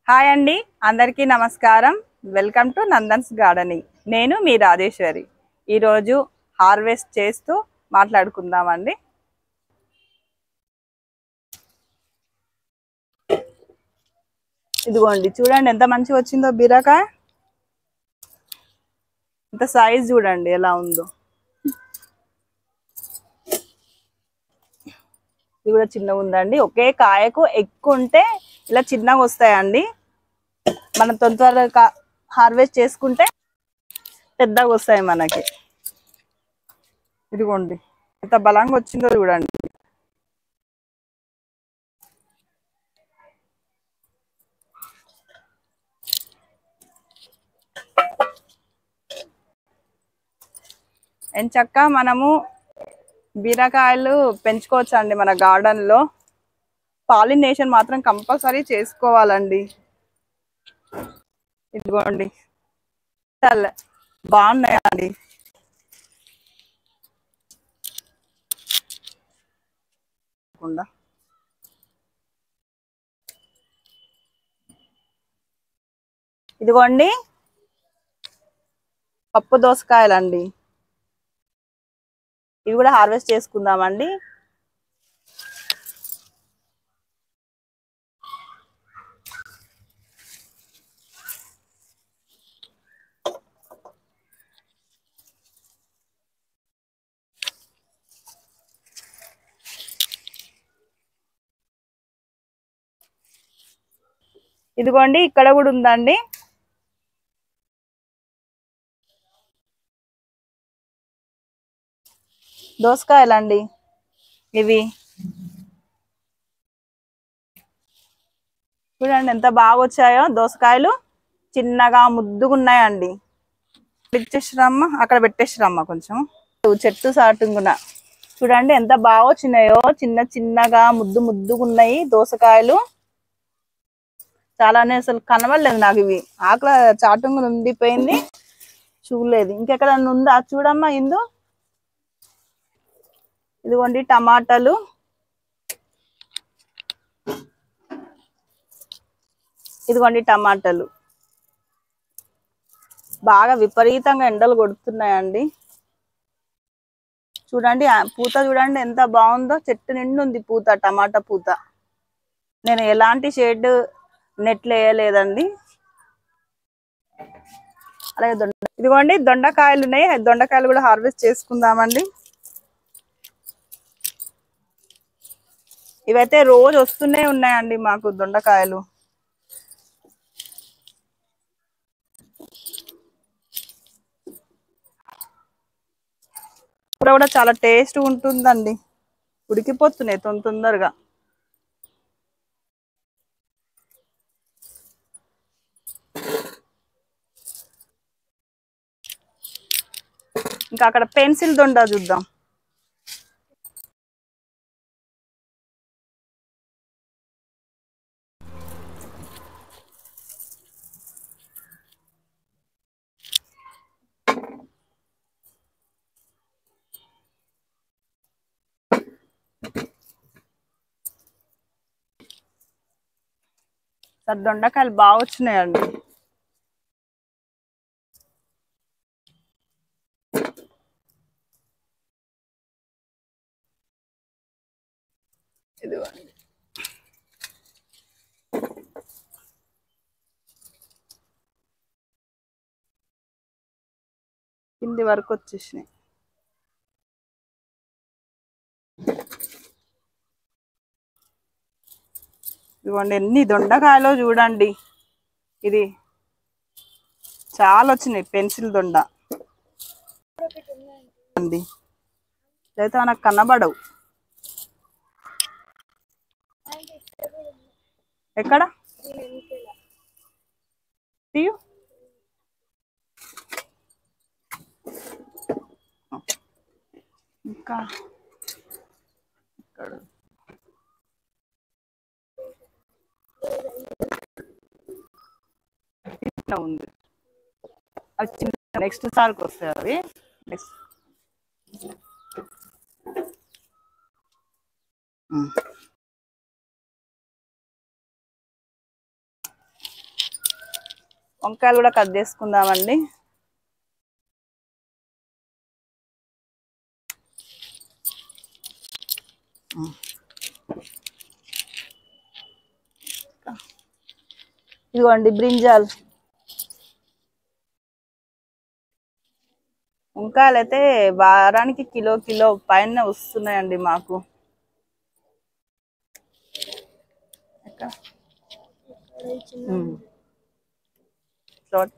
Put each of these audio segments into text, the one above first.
Hi అండి అందరికీ నమస్కారం వెల్కమ్ టు నందన్స్ గార్డెనింగ్ నేను మీ రాజేశ్వరి ఈరోజు హార్వెస్ట్ చేస్తూ మాట్లాడుకుందామండి ఇదిగోండి చూడండి ఎంత మంచిగా వచ్చిందో బీరకాయ ఇంత సైజ్ చూడండి ఎలా ఉందో ఇది కూడా చిన్నగా ఉందండి ఒకే కాయకు ఎక్కువ ఉంటే ఇలా చిన్నగా వస్తాయండి మనం తొందరగా హార్వెస్ట్ చేసుకుంటే పెద్దగా వస్తాయి మనకి ఇదిగోండి ఎంత బలంగా వచ్చిందో చూడండి ఎంచక్క మనము బీరకాయలు పెంచుకోవచ్చు అండి మన గార్డెన్ లో పాలినేషన్ మాత్రం కంపల్సరీ చేసుకోవాలండి ఇదిగోండి చాలా బాగున్నాయండి కాకుండా. ఇదిగోండి పప్పు దోసకాయలండి ఇవి కూడా హార్వెస్ట్ చేసుకుందామండి ఇదిగోండి ఇక్కడ కూడా ఉందండి దోసకాయలండి ఇవి చూడండి ఎంత బాగా వచ్చాయో దోసకాయలు చిన్నగా ముద్దుగా ఉన్నాయండి ఇచ్చేసిరమ్మ అక్కడ పెట్టేసిరమ్మ కొంచెం చెట్టు సాటుంగున చూడండి ఎంత బాగా వచ్చినాయో చిన్న చిన్నగా ముద్దు ముద్దుగా ఉన్నాయి దోసకాయలు చాలానే అసలు కనబడలేదు నాకు ఇవి ఆకలి చాటుంగున ఉండిపోయింది చూడలేదు ఇంకెక్కడ ఉందా చూడమ్మా ఇందు ఇదిగోండి టమాటాలు ఇదిగోండి టమాటాలు బాగా విపరీతంగా ఎండలు కొడుతున్నాయండి చూడండి ఆ పూత చూడండి ఎంత బాగుందో చెట్టు నిండు ఉంది పూత టమాటా పూత నేను ఎలాంటి షేడ్ నెట్లు వేయలేదండి అలాగే దొండ ఇదిగోండి దొండకాయలు ఉన్నాయి దొండకాయలు కూడా హార్వెస్ట్ చేసుకుందామండి ఇవైతే రోజు వస్తూనే ఉన్నాయండి మాకు దొండకాయలు కూర కూడా చాలా టేస్ట్ ఉంటుందండి ఉడికిపోతున్నాయి తొందర తొందరగా ఇంకా అక్కడ పెన్సిల్ దొండ చూద్దాం సార్ దొండకాయలు బాగా వచ్చినాయండి ఇదిగోండి కింది వరకు వచ్చేసినాయి ఇదిగోండి ఎన్ని దొండకాయలో చూడండి ఇది చాలా వచ్చినాయి పెన్సిల్ దొండ అండి అయితే మనకు కనబడవు ఎక్కడ తీయు ఇంకా ఇక్కడ ఇట్లా ఉంది అది చిన్న నెక్స్ట్ సార్కి వస్తాయి అవి నెక్స్ట్ వంకాయలు కూడా కట్ చేసుకుందామండి ఇదిగోండి బ్రింజాల్ వంకాయలు అయితే వారానికి కిలో కిలో పైన వస్తున్నాయండి మాకు ఎక్కడ? ఉమ్. చూడ-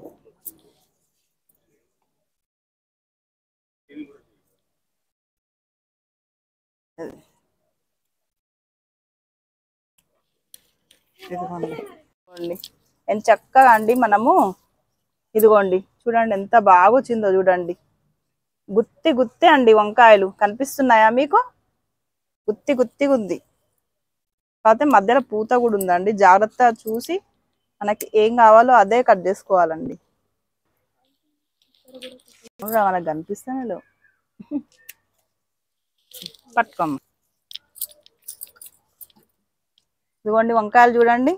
అది. ఇదిగోండి ఇదిగోండి. ఎంత చక్కగా అండి మనము ఇదిగోండి చూడండి ఎంత బాగా వచ్చిందో చూడండి గుత్తి గుత్తి అండి వంకాయలు కనిపిస్తున్నాయా మీకు గుత్తి గుత్తిగా ఉంది కాకపోతే మధ్యలో పూత కూడా ఉందండి జాగ్రత్తగా చూసి మనకి ఏం కావాలో అదే కట్ చేసుకోవాలండి అవునా, మనకు కనిపిస్తానే లేవు పట్టుకోమ్మ ఇదిగోండి వంకాయలు చూడండి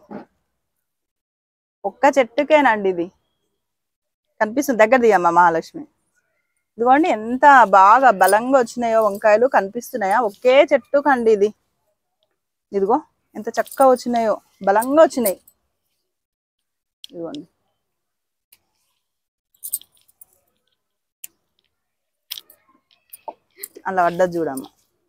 ఒక్క చెట్టుకేనండి ఇది కనిపిస్తుంది దగ్గర దిగమ్మ మహాలక్ష్మి ఇదిగోండి ఎంత బాగా బలంగా వచ్చినాయో వంకాయలు కనిపిస్తున్నాయా ఒకే చెట్టు కండి ఇది ఇదిగో ఎంత చక్కగా వచ్చినాయో బలంగా వచ్చినాయి ఇదిగోండి అలా పడ్డది చూడమ్మ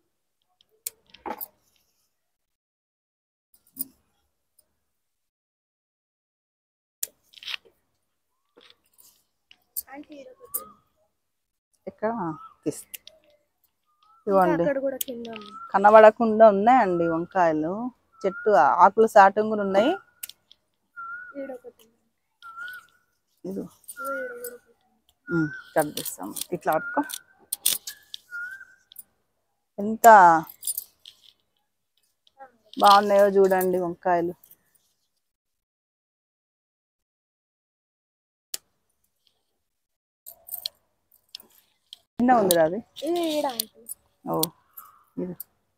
ఎక్కడ తీస్- ఇదిగోండి అక్కడ కూడా కింద ఉంది కనబడకుండా ఉన్నాయండి వంకాయలు చెట్టు ఆకులు సాటం కూడా ఉన్నాయి ఈడొకటి ఉంది. ఇది ఇదిగో ఈడ కూడా ఒకటి ఉంది. ఉమ్, కట్ చేస్తాం ఇట్లా పట్టుకో ఎంత బాగున్నాయో చూడండి వంకాయలు చిన్న ఉంది అది ఇది ఈడ ఉంటుంది ఓ ఇది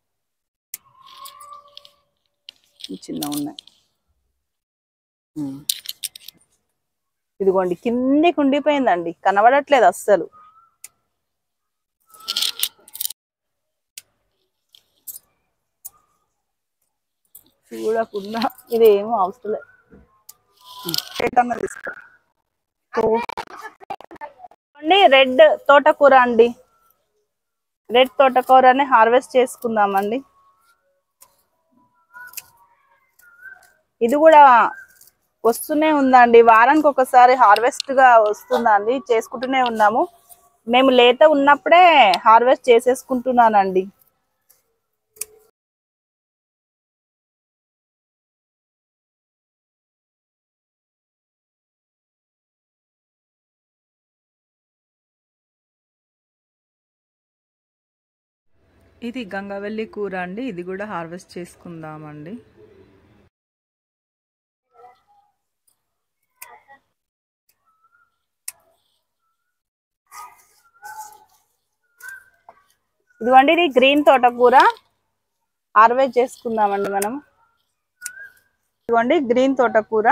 ఇవి చిన్న ఉన్నాయి ఉమ్. ఇదిగోండి కిందికి ఉండిపోయిందండి కనబడట్లేదు అస్సలు చూడకుండా ఇది ఏమో అవసరం లేదు ఏటన్నా తీసుకో అండి రెడ్ తోటకూర అండి రెడ్ తోటకూరని హార్వెస్ట్ చేసుకుందామండి ఇది కూడా వస్తూనే ఉందండి వారానికి ఒకసారి హార్వెస్ట్ గా వస్తుందండి చేసుకుంటూనే ఉన్నాము మేము లేత ఉన్నప్పుడే హార్వెస్ట్ చేసేసుకుంటున్నానండి ఇది గంగవల్లి కూర అండి ఇది కూడా హార్వెస్ట్ చేసుకుందామండి ఇదిగోండి ఇది గ్రీన్ తోటకూర హార్వెస్ట్ చేసుకుందామండి మనం ఇదిగోండి గ్రీన్ తోటకూర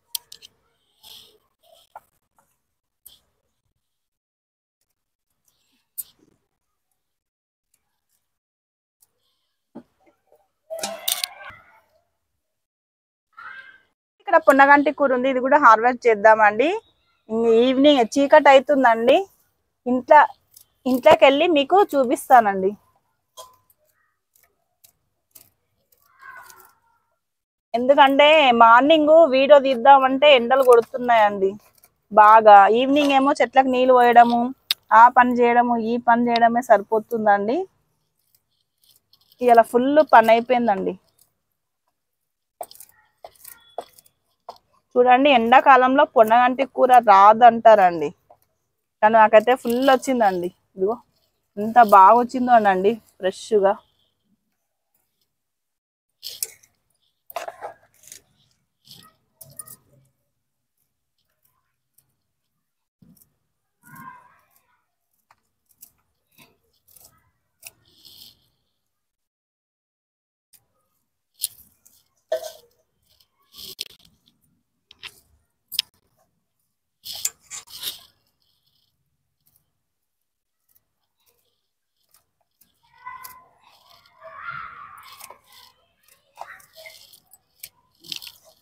ఇక్కడ పున్నగంటి కూర ఉంది ఇది కూడా హార్వెస్ట్ చేద్దామండి ఇంక ఈవినింగ్ చీకటి అవుతుందండి ఇంట్లో ఇంట్లోకి వెళ్ళి మీకు చూపిస్తానండి ఎందుకంటే మార్నింగ్ వీడియో తీద్దామంటే ఎండలు కొడుతున్నాయండి బాగా ఈవినింగ్ ఏమో చెట్లకు నీళ్ళు పోయడము ఆ పని చేయడము ఈ పని చేయడమే సరిపోతుందండి ఇలా ఫుల్ పని అయిపోయిందండి చూడండి ఎండాకాలంలో పొన్నగంటి కూర రాదంటారండి కానీ నాకైతే ఫుల్ వచ్చిందండి ఇదిగో ఎంత బాగా వచ్చిందో అండి ఫ్రెష్గా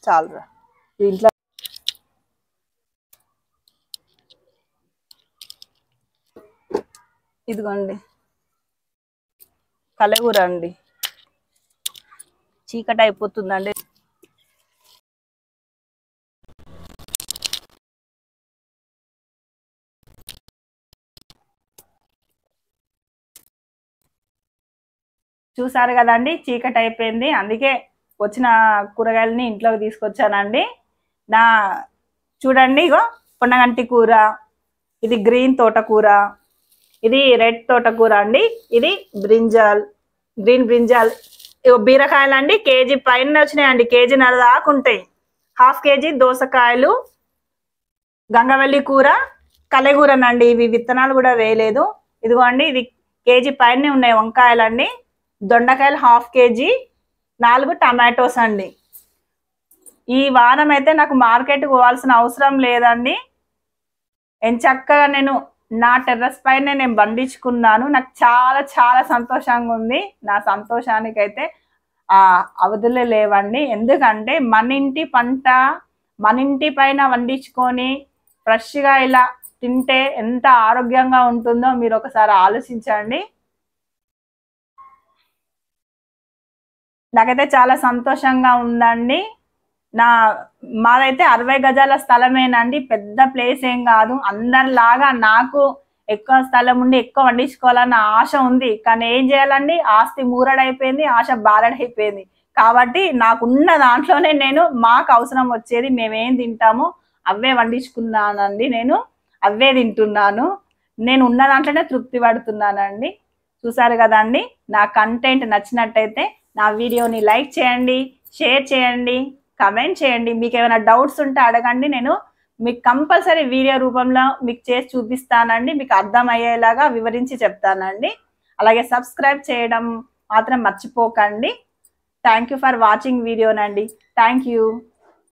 చాలురా దీంట్లో ఇదిగోండి కలగూర అండి చీకటి అయిపోతుందండి చూసారు కదండి చీకటి అయిపోయింది అందుకే వచ్చిన కూరగాయలని ఇంట్లోకి తీసుకొచ్చానండి నా చూడండి ఇగో పొన్నగంటి కూర ఇది గ్రీన్ తోటకూర ఇది రెడ్ తోటకూర అండి ఇది బ్రింజాల్ గ్రీన్ బ్రింజాల్ ఇగో బీరకాయలు అండి కేజీ పైన వచ్చినాయండి కేజీ నర దాకా ఉంటాయి హాఫ్ కేజీ దోసకాయలు గంగవల్లి కూర కలెగూరనండి ఇవి విత్తనాలు కూడా వేయలేదు ఇదిగో అండి ఇది కేజీ పైన ఉన్నాయి వంకాయలండి దొండకాయలు హాఫ్ కేజీ నాలుగు టమాటోస్ అండి ఈ వారం అయితే నాకు మార్కెట్కి పోవాల్సిన అవసరం లేదండి ఎంచక్కగా నేను నా టెర్రస్ పైన నేను పండించుకున్నాను నాకు చాలా చాలా సంతోషంగా ఉంది నా సంతోషానికి అయితే ఆ అవధులే లేవండి ఎందుకంటే మన ఇంటి పంట మన ఇంటి పైన వండించుకొని ఫ్రెష్గా ఇలా తింటే ఎంత ఆరోగ్యంగా ఉంటుందో మీరు ఒకసారి ఆలోచించండి నాకైతే చాలా సంతోషంగా ఉందండి నా మాదైతే అరవై గజాల స్థలమేనండి పెద్ద ప్లేస్ ఏం కాదు అందరిలాగా నాకు ఎక్కువ స్థలం ఉండి ఎక్కువ వండించుకోవాలన్న ఆశ ఉంది కానీ ఏం చేయాలండి ఆస్తి మూరడైపోయింది ఆశ బారడైపోయింది కాబట్టి నాకున్న దాంట్లోనే నేను మాకు అవసరం వచ్చేది మేమేం తింటామో అవే వండించుకున్నానండి నేను అవే తింటున్నాను నేను ఉన్న దాంట్లోనే తృప్తి పడుతున్నానండి చూసారు కదండి నా కంటెంట్ నచ్చినట్టయితే నా వీడియోని లైక్ చేయండి షేర్ చేయండి కమెంట్ చేయండి మీకు ఏమైనా డౌట్స్ ఉంటే అడగండి నేను మీకు కంపల్సరీ వీడియో రూపంలో మీకు చేసి చూపిస్తానండి మీకు అర్థమయ్యేలాగా వివరించి చెప్తానండి అలాగే సబ్స్క్రైబ్ చేయడం మాత్రం మర్చిపోకండి థ్యాంక్ యూ ఫర్ వాచింగ్ వీడియోనండి థ్యాంక్ యూ